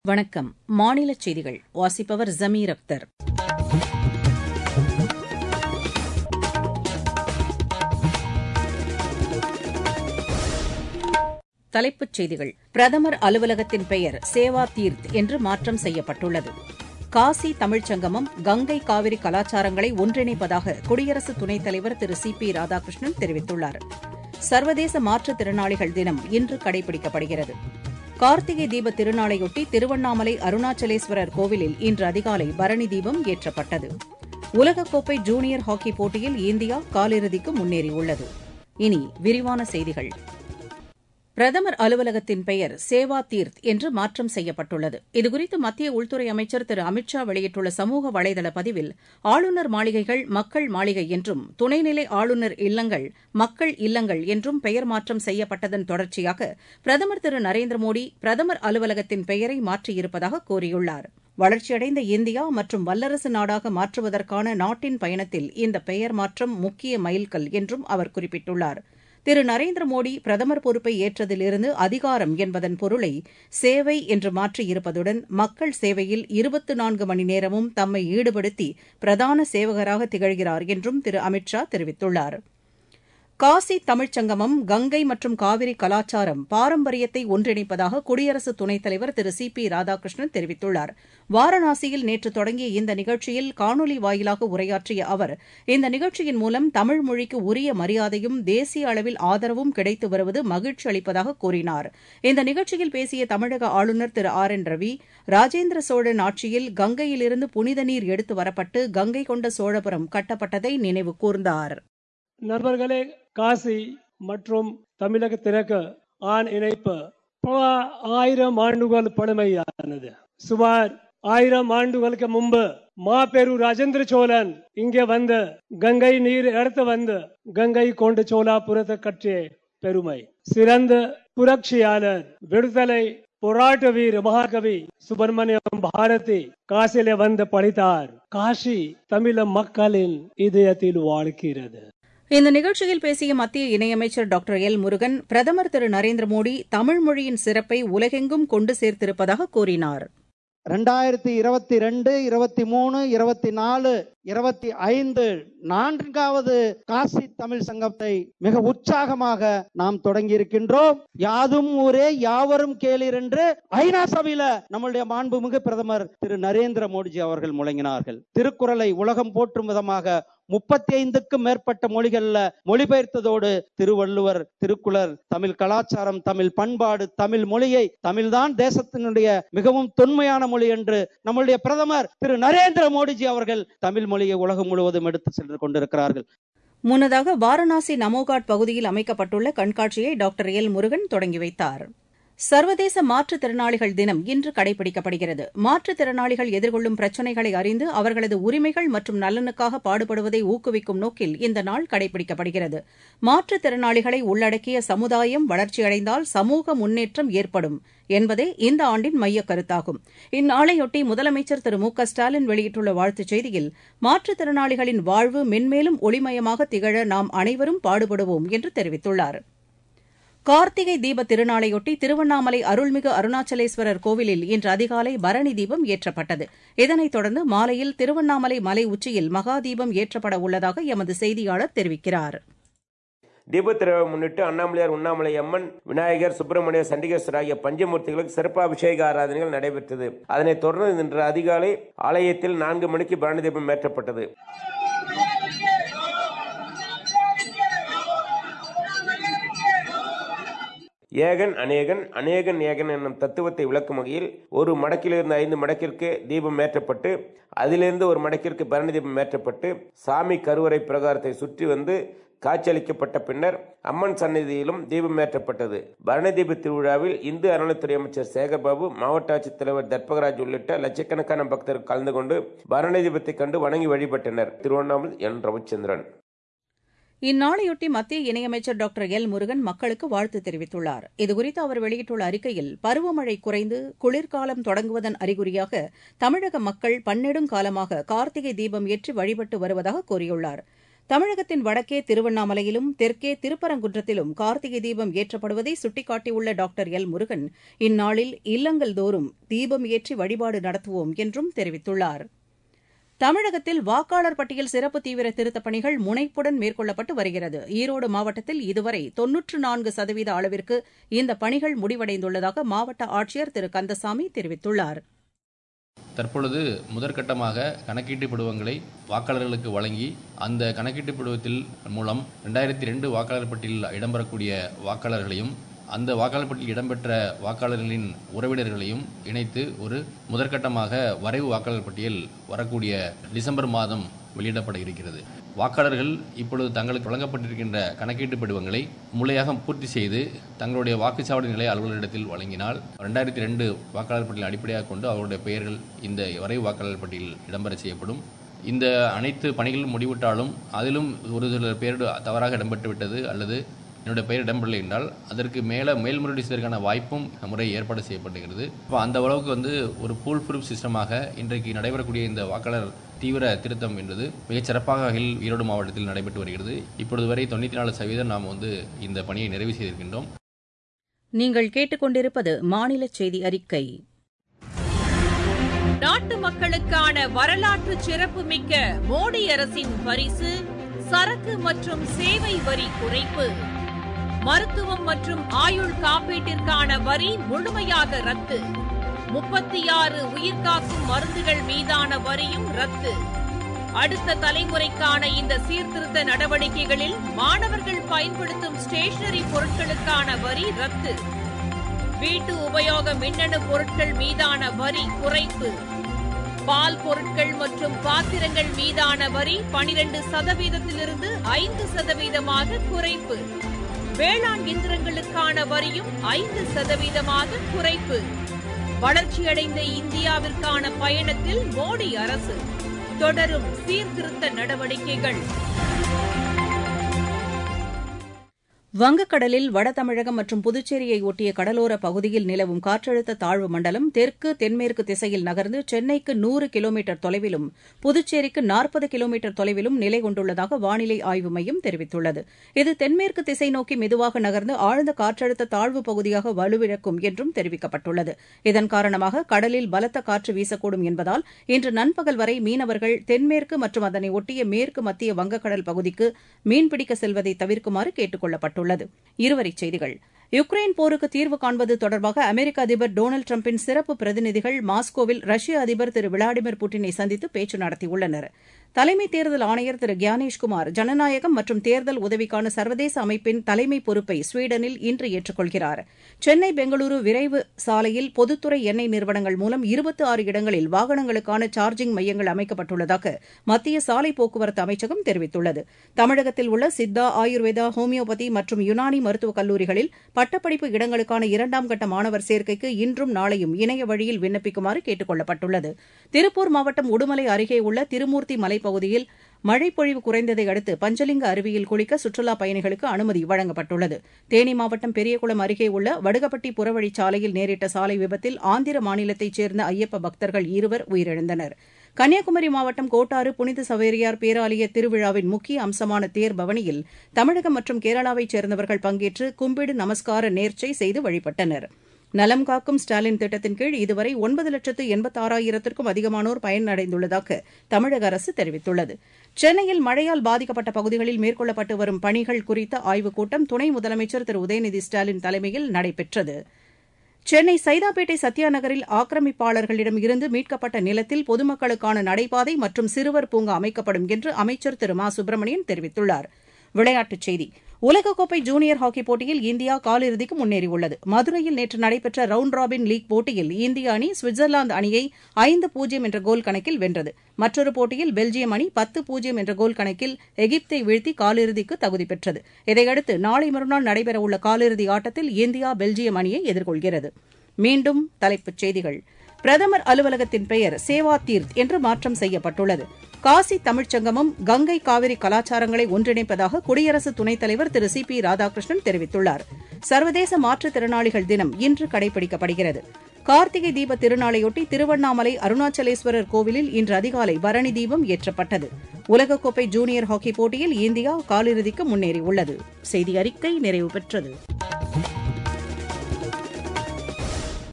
வணக்கம் மாநிலச் செய்திகள் வாசிப்பவர் ஜமீர் அக்தர் தலைப்புச் செய்திகள் பிரதமர் அலுவலகத்தின் பெயர் சேவா தீர்த் என்று மாற்றம் செய்யப்பட்டுள்ளது காசி தமிழ்ச் சங்கமம் கங்கை காவிரி கலாச்சாரங்களை ஒன்றிணைப்பதாக குடியரசு துணைத் தலைவர் திரு சி பி ராதாகிருஷ்ணன் தெரிவித்துள்ளார் சர்வதேச மாற்றுத் திறனாளிகள் தினம் இன்று கடைபிடிக்கப்படுகிறது கார்த்திகை தீப திருநாளையொட்டி திருவண்ணாமலை அருணாச்சலேஸ்வரர் கோவிலில் இன்று அதிகாலை பரணி தீபம் ஏற்றப்பட்டது உலகக்கோப்பை ஜூனியர் ஹாக்கி போட்டியில் இந்தியா காலிறுதிக்கு முன்னேறியுள்ளது இனி விரிவான செய்திகள் பிரதமர் அலுவலகத்தின் பெயர் சேவா தீர்த் என்று மாற்றம் செய்யப்பட்டுள்ளது இதுகுறித்து மத்திய உள்துறை அமைச்சர் திரு அமித் ஷா வெளியிட்டுள்ள சமூக வலைதள பதிவில் ஆளுநர் மாளிகைகள் மக்கள் மாளிகை என்றும் துணைநிலை ஆளுநர் இல்லங்கள் மக்கள் இல்லங்கள் என்றும் பெயர் மாற்றம் செய்யப்பட்டதன் தொடர்ச்சியாக பிரதமர் திரு நரேந்திர மோடி பிரதமர் அலுவலகத்தின் பெயரை மாற்றியிருப்பதாக கூறியுள்ளார் வளர்ச்சியடைந்த இந்தியா மற்றும் வல்லரசு நாடாக மாற்றுவதற்கான நாட்டின் பயணத்தில் இந்த பெயர் மாற்றம் முக்கிய மைல்கல் என்றும் அவர் குறிப்பிட்டுள்ளார் திரு நரேந்திர மோடி பிரதமர் பொறுப்பை ஏற்றதிலிருந்து அதிகாரம் என்பதன் பொருளை சேவை என்று மாற்றியிருப்பதுடன் மக்கள் சேவையில் இருபத்து நான்கு மணி நேரமும் தம்மை ஈடுபடுத்தி பிரதான சேவகராக திகழ்கிறார் என்றும் திரு அமித் ஷா தெரிவித்துள்ளார் காசி தமிழ்ச் சங்கமம் கங்கை மற்றும் காவிரி கலாச்சாரம் பாரம்பரியத்தை ஒன்றிணைப்பதாக குடியரசு துணைத் தலைவர் திரு சி பி ராதாகிருஷ்ணன் தெரிவித்துள்ளார் வாரணாசியில் நேற்று தொடங்கிய இந்த நிகழ்ச்சியில் காணொலி வாயிலாக உரையாற்றிய அவர் இந்த நிகழ்ச்சியின் மூலம் தமிழ் மொழிக்கு உரிய மரியாதையும் தேசிய அளவில் ஆதரவும் கிடைத்து வருவது மகிழ்ச்சி அளிப்பதாக கூறினார் இந்த நிகழ்ச்சியில் பேசிய தமிழக ஆளுநர் திரு ஆர் என் ரவி ராஜேந்திர சோழன் ஆட்சியில் கங்கையிலிருந்து புனித நீர் எடுத்து வரப்பட்டு கங்கை கொண்ட சோழபுரம் கட்டப்பட்டதை நினைவு கூர்ந்தார் நண்பர்களே காசி மற்றும் தமிழகத்திற்கு ஆண் இணைப்பு பல ஆயிரம் ஆண்டுகள் பழமையானது சுமார் ஆயிரம் ஆண்டுகளுக்கு முன்பு மாபெரு ராஜேந்திர சோழன் இங்கே வந்து கங்கை நீர் எடுத்து வந்து கங்கை கொண்டு சோழாபுரத்தை கற்றிய பெருமை சிறந்த புரட்சியாளர் விடுதலை போராட்ட வீர மகாகவி சுப்பிரமணியம் பாரதி காசியில வந்து படித்தார் காசி தமிழ மக்களின் இதயத்தில் வாழ்கிறது இந்த நிகழ்ச்சியில் பேசிய மத்திய இணையமைச்சர் டாக்டர் எல் முருகன் பிரதமர் திரு நரேந்திர மோடி தமிழ் மொழியின் சிறப்பை உலகெங்கும் கொண்டு சேர்த்திருப்பதாக கூறினார் ரெண்டாயிரத்தி இருபத்தி ரெண்டு இருபத்தி மூணு இருபத்தி நாலு இருபத்தி ஐந்து நான்காவது காசி தமிழ் சங்கத்தை மிக உற்சாகமாக நாம் தொடங்கி இருக்கின்றோம் யாதும் ஊரே யாவரும் கேளீர் என்று ஐநா சபையில நம்முடைய மாண்புமிகு பிரதமர் திரு நரேந்திர மோடிஜி அவர்கள் முழங்கினார்கள் திருக்குறளை உலகம் போற்றும் விதமாக முப்பத்தி ஐந்துக்கும் மேற்பட்ட மொழிகள்ல மொழிபெயர்த்ததோடு திருவள்ளுவர் திருக்குறள் தமிழ் கலாச்சாரம் தமிழ் பண்பாடு தமிழ் மொழியை தமிழ்தான் தேசத்தினுடைய மிகவும் தொன்மையான மொழி என்று நம்முடைய பிரதமர் திரு நரேந்திர மோடிஜி அவர்கள் தமிழ் மொழியை உலகம் முழுவதும் எடுத்து சென்று கொண்டிருக்கிறார்கள் முன்னதாக வாரணாசி நமோகாட் பகுதியில் அமைக்கப்பட்டுள்ள கண்காட்சியை டாக்டர் எல் முருகன் தொடங்கி வைத்தார் சர்வதேச மாற்றுத்திறனாளிகள் தினம் இன்று கடைபிடிக்கப்படுகிறது மாற்றுத்திறனாளிகள் எதிர்கொள்ளும் பிரச்சினைகளை அறிந்து அவர்களது உரிமைகள் மற்றும் நலனுக்காக பாடுபடுவதை ஊக்குவிக்கும் நோக்கில் இந்த நாள் கடைபிடிக்கப்படுகிறது மாற்றுத்திறனாளிகளை உள்ளடக்கிய சமுதாயம் வளர்ச்சியடைந்தால் சமூக முன்னேற்றம் ஏற்படும் என்பதே இந்த ஆண்டின் மையக் கருத்தாகும் இந்நாளையொட்டி முதலமைச்சர் திரு மு க ஸ்டாலின் வெளியிட்டுள்ள வாழ்த்துச் செய்தியில் மாற்றுத்திறனாளிகளின் வாழ்வு மென்மேலும் ஒளிமயமாக திகழ நாம் அனைவரும் பாடுபடுவோம் என்று தெரிவித்துள்ளாா் கார்த்திகை தீப திருநாளையொட்டி திருவண்ணாமலை அருள்மிகு அருணாச்சலேஸ்வரர் கோவிலில் இன்று அதிகாலை பரணி தீபம் ஏற்றப்பட்டது இதனைத் தொடர்ந்து மாலையில் திருவண்ணாமலை மலை உச்சியில் மகா தீபம் ஏற்றப்பட உள்ளதாக எமது செய்தியாளர் தெரிவிக்கிறார் தீபத்திருவிழா முன்னிட்டு அண்ணாமலையார் உண்ணாமலை அம்மன் விநாயகர் சுப்பிரமணிய சண்டிகேஸ்வரர் ஆகிய பஞ்சமூர்த்திகளுக்கு சிறப்பு அபிஷேக ஆராதனைகள் நடைபெற்றது அதனைத் தொடர்ந்து இன்று அதிகாலை ஆலயத்தில் நான்கு மணிக்கு பரணி தீபம் ஏற்றப்பட்டது ஏகன் அநேகன் அநேகன் ஏகன் என்னும் தத்துவத்தை விளக்கும் வகையில் ஒரு மடக்கிலிருந்து ஐந்து மடக்கிற்கு தீபம் ஏற்றப்பட்டு அதிலிருந்து ஒரு மடக்கிற்கு பரணி தீபம் ஏற்றப்பட்டு சாமி கருவறை பிரகாரத்தை சுற்றி வந்து காட்சியளிக்கப்பட்ட பின்னர் அம்மன் சன்னதியிலும் தீபம் ஏற்றப்பட்டது பரணி தீப திருவிழாவில் இந்து அறநிலைத்துறை அமைச்சர் சேகர்பாபு மாவட்ட ஆட்சித்தலைவர் தர்பகராஜ் உள்ளிட்ட லட்சக்கணக்கான பக்தர்கள் கலந்து கொண்டு பரணி தீபத்தை கண்டு வணங்கி வழிபட்டனர் திருவண்ணாமலை என் ரவிச்சந்திரன் இந்நாளையொட்டி மத்திய இணையமைச்சர் டாக்டர் எல் முருகன் மக்களுக்கு வாழ்த்து தெரிவித்துள்ளார் இதுகுறித்து அவர் வெளியிட்டுள்ள அறிக்கையில் பருவமழை குறைந்து குளிர்காலம் தொடங்குவதன் அறிகுறியாக தமிழக மக்கள் பன்னெடுங்காலமாக கார்த்திகை தீபம் ஏற்றி வழிபட்டு வருவதாக கூறியுள்ளார் தமிழகத்தின் வடக்கே திருவண்ணாமலையிலும் தெற்கே திருப்பரங்குன்றத்திலும் கார்த்திகை தீபம் ஏற்றப்படுவதை சுட்டிக்காட்டியுள்ள டாக்டர் எல் முருகன் இந்நாளில் இல்லங்கள் தோறும் தீபம் ஏற்றி வழிபாடு நடத்துவோம் என்றும் தெரிவித்துள்ளார் தமிழகத்தில் வாக்காளர் பட்டியல் சிறப்பு தீவிர திருத்தப் பணிகள் முனைப்புடன் மேற்கொள்ளப்பட்டு வருகிறது ஈரோடு மாவட்டத்தில் இதுவரை தொன்னூற்று நான்கு சதவீத அளவிற்கு இந்த பணிகள் முடிவடைந்துள்ளதாக மாவட்ட ஆட்சியர் திரு கந்தசாமி தெரிவித்துள்ளார் தற்பொழுது முதற்கட்டமாக கணக்கீட்டு படிவங்களை வாக்காளர்களுக்கு வழங்கி அந்த கணக்கீட்டு படிவத்தில் மூலம் ரெண்டாயிரத்தி ரெண்டு வாக்காளர் பட்டியலில் இடம்பெறக்கூடிய வாக்காளர்களையும் அந்த வாக்காளர் பட்டியலில் இடம்பெற்ற வாக்காளர்களின் உறவினர்களையும் இணைத்து ஒரு முதற்கட்டமாக வரைவு வாக்காளர் பட்டியல் வரக்கூடிய டிசம்பர் மாதம் வெளியிடப்பட இருக்கிறது வாக்காளர்கள் இப்பொழுது தங்களுக்கு வழங்கப்பட்டிருக்கின்ற கணக்கீட்டு படிவங்களை முறையாக பூர்த்தி செய்து தங்களுடைய வாக்குச்சாவடி நிலைய அலுவலரிடத்தில் வழங்கினால் ரெண்டாயிரத்தி ரெண்டு வாக்காளர் பட்டியல் அடிப்படையாக கொண்டு அவருடைய பெயர்கள் இந்த வரைவு வாக்காளர் பட்டியலில் இடம்பெற செய்யப்படும் இந்த அனைத்து பணிகளும் முடிவிட்டாலும் அதிலும் ஒரு சில பேர் தவறாக இடம்பெற்று விட்டது அல்லது என்னுடைய பெயர் இடம்பெறலை என்றால் அதற்கு மேலே மேல்முறையீடு செய்வதற்கான வாய்ப்பும் முறை ஏற்பாடு செய்யப்படுகிறது இப்போ அந்த அளவுக்கு வந்து ஒரு பூல் ப்ரூஃப் சிஸ்டமாக இன்றைக்கு நடைபெறக்கூடிய இந்த வாக்காளர் தீவிர திருத்தம் என்பது மிகச் சிறப்பாக வகையில் ஈரோடு மாவட்டத்தில் நடைபெற்று வருகிறது இப்பொழுது வரை தொண்ணூற்றி நாலு சதவீதம் நாம் வந்து இந்த பணியை நிறைவு செய்திருக்கின்றோம் நீங்கள் கேட்டுக்கொண்டிருப்பது மாநில செய்தி அறிக்கை நாட்டு மக்களுக்கான வரலாற்று சிறப்புமிக்க மோடி அரசின் பரிசு சரக்கு மற்றும் சேவை வரி குறைப்பு மருத்துவம் மற்றும் ஆயுள் காப்பீட்டிற்கான வரி முழுமையாக ரத்து முப்பத்தி ஆறு உயிர்காக்கும் மருந்துகள் மீதான வரியும் ரத்து அடுத்த தலைமுறைக்கான இந்த சீர்திருத்த நடவடிக்கைகளில் மாணவர்கள் பயன்படுத்தும் ஸ்டேஷனரி பொருட்களுக்கான வரி ரத்து வீட்டு உபயோக மின்னணு பொருட்கள் மீதான வரி குறைப்பு பால் பொருட்கள் மற்றும் பாத்திரங்கள் மீதான வரி பனிரெண்டு சதவீதத்திலிருந்து ஐந்து சதவீதமாக குறைப்பு வேளாண் இயந்திரங்களுக்கான வரியும் ஐந்து சதவீதமாக குறைப்பு வளர்ச்சியடைந்த இந்தியாவிற்கான பயணத்தில் மோடி அரசு தொடரும் சீர்திருத்த நடவடிக்கைகள் வங்கக்கடலில் வட தமிழகம் மற்றும் புதுச்சேரியை ஒட்டிய கடலோர பகுதியில் நிலவும் காற்றழுத்த தாழ்வு மண்டலம் தெற்கு தென்மேற்கு திசையில் நகர்ந்து சென்னைக்கு நூறு கிலோமீட்டர் தொலைவிலும் புதுச்சேரிக்கு நாற்பது கிலோமீட்டர் தொலைவிலும் நிலை கொண்டுள்ளதாக வானிலை ஆய்வு மையம் தெரிவித்துள்ளது இது தென்மேற்கு திசை நோக்கி மெதுவாக நகர்ந்து ஆழ்ந்த காற்றழுத்த தாழ்வு பகுதியாக வலுவிழக்கும் என்றும் தெரிவிக்கப்பட்டுள்ளது இதன் காரணமாக கடலில் பலத்த காற்று வீசக்கூடும் என்பதால் இன்று நண்பகல் வரை மீனவர்கள் தென்மேற்கு மற்றும் அதனை ஒட்டிய மேற்கு மத்திய வங்கக்கடல் பகுதிக்கு மீன்பிடிக்க செல்வதை தவிர்க்குமாறு கேட்டுக் கொள்ளப்பட்டுள்ளது உள்ளது இருவரிச் செய்திகள் யுக்ரைன் போருக்கு தீர்வு காண்பது தொடர்பாக அமெரிக்க அதிபர் டொனால்டு டிரம்பின் சிறப்பு பிரதிநிதிகள் மாஸ்கோவில் ரஷ்ய அதிபர் திரு விளாடிமிர் புட்டினை சந்தித்து பேச்சு நடத்தியுள்ளனர் தலைமை தேர்தல் ஆணையர் திரு கியானேஷ்குமார் ஜனநாயகம் மற்றும் தேர்தல் உதவிக்கான சர்வதேச அமைப்பின் தலைமை பொறுப்பை ஸ்வீடனில் இன்று ஏற்றுக்கொள்கிறார் சென்னை பெங்களூரு விரைவு சாலையில் பொதுத்துறை எண்ணெய் நிறுவனங்கள் மூலம் இருபத்தி ஆறு இடங்களில் வாகனங்களுக்கான சார்ஜிங் மையங்கள் அமைக்கப்பட்டுள்ளதாக மத்திய சாலை போக்குவரத்து அமைச்சகம் தெரிவித்துள்ளது தமிழகத்தில் உள்ள சித்தா ஆயுர்வேதா ஹோமியோபதி மற்றும் யுனானி மருத்துவக் கல்லூரிகளில் பட்டப்படிப்பு இடங்களுக்கான இரண்டாம் கட்ட மாணவர் சேர்க்கைக்கு இன்றும் நாளையும் இணைய வழியில் விண்ணப்பிக்குமாறு கேட்டுக் கொள்ளப்பட்டுள்ளது திருப்பூர் மாவட்டம் உடுமலை அருகே உள்ள திருமூர்த்தி மலைப்பகுதியில் மழைப்பொழிவு குறைந்ததை அடுத்து பஞ்சலிங்க அருவியில் குளிக்க சுற்றுலாப் பயணிகளுக்கு அனுமதி வழங்கப்பட்டுள்ளது தேனி மாவட்டம் பெரியகுளம் அருகே உள்ள வடுகப்பட்டி புறவழிச்சாலையில் நேரிட்ட சாலை விபத்தில் ஆந்திர மாநிலத்தைச் சேர்ந்த ஐயப்ப பக்தர்கள் இருவர் உயிரிழந்தனர் கன்னியாகுமரி மாவட்டம் கோட்டாறு புனித சவேரியார் பேராலய திருவிழாவின் முக்கிய அம்சமான தேர் பவனியில் தமிழகம் மற்றும் கேரளாவைச் சேர்ந்தவர்கள் பங்கேற்று கும்பிடு நமஸ்கார நேர்ச்சை செய்து வழிபட்டனர் நலம் காக்கும் ஸ்டாலின் திட்டத்தின் கீழ் இதுவரை ஒன்பது லட்சத்து எண்பத்தாறாயிரத்திற்கும் அதிகமானோர் பயனடைந்துள்ளதாக தமிழக அரசு தெரிவித்துள்ளது சென்னையில் மழையால் பாதிக்கப்பட்ட பகுதிகளில் மேற்கொள்ளப்பட்டு வரும் பணிகள் குறித்த ஆய்வுக் கூட்டம் துணை முதலமைச்சர் திரு உதயநிதி ஸ்டாலின் தலைமையில் நடைபெற்றது சென்னை சைதாப்பேட்டை சத்யா நகரில் ஆக்கிரமிப்பாளர்களிடம் இருந்து மீட்கப்பட்ட நிலத்தில் பொதுமக்களுக்கான நடைபாதை மற்றும் சிறுவர் பூங்கா அமைக்கப்படும் என்று அமைச்சர் திரு மா சுப்பிரமணியன் தெரிவித்துள்ளார் விளையாட்டுச் செய்தி உலகக்கோப்பை ஜூனியர் ஹாக்கிப் போட்டியில் இந்தியா காலிறுதிக்கு முன்னேறியுள்ளது மதுரையில் நேற்று நடைபெற்ற ரவுண்ட் ராபின் லீக் போட்டியில் இந்திய அணி சுவிட்சர்லாந்து அணியை ஐந்து பூஜ்ஜியம் என்ற கோல் கணக்கில் வென்றது மற்றொரு போட்டியில் பெல்ஜியம் அணி பத்து பூஜ்ஜியம் என்ற கோல் கணக்கில் எகிப்தை வீழ்த்தி காலிறுதிக்கு தகுதி பெற்றது இதையடுத்து நாளை மறுநாள் நடைபெறவுள்ள காலிறுதி ஆட்டத்தில் இந்தியா பெல்ஜியம் அணியை எதிர்கொள்கிறது மீண்டும் தலைப்புச் செய்திகள் பிரதமர் அலுவலகத்தின் பெயர் சேவா தீர்த் என்று மாற்றம் செய்யப்பட்டுள்ளது காசி தமிழ்ச் சங்கமம் கங்கை காவிரி கலாச்சாரங்களை ஒன்றிணைப்பதாக குடியரசு துணைத் தலைவர் திரு சி பி ராதாகிருஷ்ணன் தெரிவித்துள்ளார் சர்வதேச மாற்றுத்திறனாளிகள் தினம் இன்று கடைபிடிக்கப்படுகிறது கார்த்திகை தீப திருநாளையொட்டி திருவண்ணாமலை அருணாச்சலேஸ்வரர் கோவிலில் இன்று அதிகாலை பரணி தீபம் ஏற்றப்பட்டது உலகக்கோப்பை ஜூனியர் ஹாக்கி போட்டியில் இந்தியா காலிறுதிக்கு முன்னேறியுள்ளது செய்தி அறிக்கை நிறைவு பெற்றது